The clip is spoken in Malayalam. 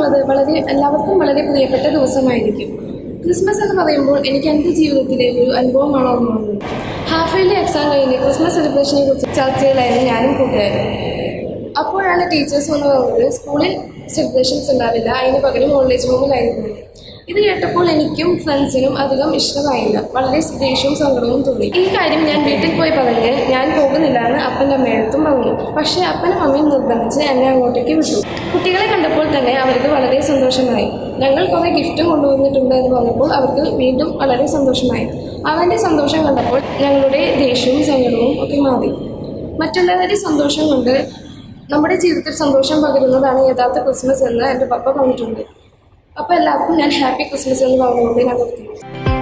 എന്നുള്ളത് വളരെ എല്ലാവർക്കും വളരെ പ്രിയപ്പെട്ട ദിവസമായിരിക്കും ക്രിസ്മസ് എന്ന് പറയുമ്പോൾ എനിക്ക് എൻ്റെ ജീവിതത്തിലെ ഒരു അനുഭവമാണ് ഓർമ്മ വന്നത് ഹാഫ് ഇയർലി എക്സാം കഴിഞ്ഞ് ക്രിസ്മസ് സെലിബ്രേഷനെ കുറിച്ച് ചർച്ചയിലായിരുന്നു ഞാനും കൂട്ടുകാരും അപ്പോഴാണ് ടീച്ചേഴ്സ് വന്ന് പറഞ്ഞത് സ്കൂളിൽ സെലിബ്രേഷൻസ് ഉണ്ടാവില്ല അതിന് പകരം ഓൾഡേജ് ഹോമിലായിരുന്നു ഇത് കേട്ടപ്പോൾ എനിക്കും ഫ്രണ്ട്സിനും അധികം ഇഷ്ടമായില്ല വളരെ ദേഷ്യവും സങ്കടവും തോന്നി ഈ കാര്യം ഞാൻ വീട്ടിൽ പോയി പറഞ്ഞ് ഞാൻ പോകുന്നില്ല എന്ന് അപ്പൻ്റെ അമ്മയടുത്തും പറഞ്ഞു പക്ഷേ അപ്പനും അമ്മയും നിർബന്ധിച്ച് എന്നെ അങ്ങോട്ടേക്ക് വിട്ടു കുട്ടികളെ കണ്ടപ്പോൾ തന്നെ അവർക്ക് വളരെ സന്തോഷമായി ഞങ്ങൾ കുറേ ഗിഫ്റ്റും കൊണ്ടുവന്നിട്ടുണ്ട് എന്ന് പറഞ്ഞപ്പോൾ അവർക്ക് വീണ്ടും വളരെ സന്തോഷമായി അവൻ്റെ സന്തോഷം കണ്ടപ്പോൾ ഞങ്ങളുടെ ദേഷ്യവും സങ്കടവും ഒക്കെ മാറി മറ്റുള്ളവരുടെ സന്തോഷം കൊണ്ട് നമ്മുടെ ജീവിതത്തിൽ സന്തോഷം പകരുന്നതാണ് യഥാർത്ഥ ക്രിസ്മസ് എന്ന് എൻ്റെ പപ്പ പറഞ്ഞിട്ടുണ്ട് അപ്പോൾ എല്ലാവർക്കും ഞാൻ ഹാപ്പി ക്രിസ്മസ് എന്ന് പറഞ്ഞുകൊണ്ട് ഞാൻ നിർത്തുന്നു